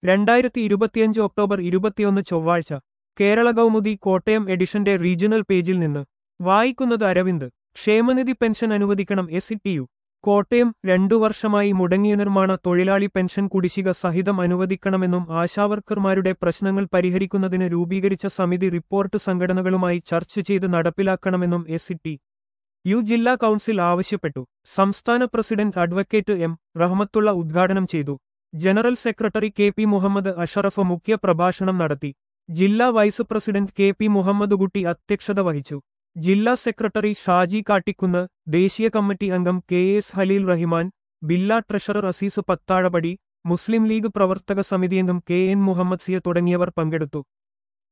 രണ്ടായിരത്തി ഇരുപത്തിയഞ്ച് ഒക്ടോബർ ഇരുപത്തിയൊന്ന് ചൊവ്വാഴ്ച കേരള കൗമുദി കോട്ടയം എഡിഷന്റെ റീജിയണൽ പേജിൽ നിന്ന് വായിക്കുന്നത് അരവിന്ദ് ക്ഷേമനിധി പെൻഷൻ അനുവദിക്കണം എസ് ടി യു കോട്ടയം രണ്ടു വർഷമായി മുടങ്ങിയ നിർമ്മാണ തൊഴിലാളി പെൻഷൻ കുടിശ്ശിക സഹിതം അനുവദിക്കണമെന്നും ആശാവർക്കർമാരുടെ പ്രശ്നങ്ങൾ പരിഹരിക്കുന്നതിന് രൂപീകരിച്ച സമിതി റിപ്പോർട്ട് സംഘടനകളുമായി ചർച്ച ചെയ്ത് നടപ്പിലാക്കണമെന്നും എസ് ടി യു ജില്ലാ കൗൺസിൽ ആവശ്യപ്പെട്ടു സംസ്ഥാന പ്രസിഡന്റ് അഡ്വക്കേറ്റ് എം റഹ്മത്തുള്ള ഉദ്ഘാടനം ചെയ്തു general secretary K P Muhammad Ashraf മുഖ്യ പ്രഭാഷണം നടത്തി ജില്ലാ vice president K P Muhammad Kutty അധ്യക്ഷത വഹിച്ചു ജില്ലാ സെക്രട്ടറി ഷാജി കാട്ടിക്കുന്ന് ദേശീയ കമ്മിറ്റി അംഗം കെ എസ് ഹലീൽ റഹിമാൻ ബില്ലാ ട്രഷറർ അസീസ് പത്താഴപടി മുസ്ലിം ലീഗ് പ്രവർത്തക സമിതി അംഗം കെ എൻ മുഹമ്മദ് സിയ തുടങ്ങിയവർ പങ്കെടുത്തു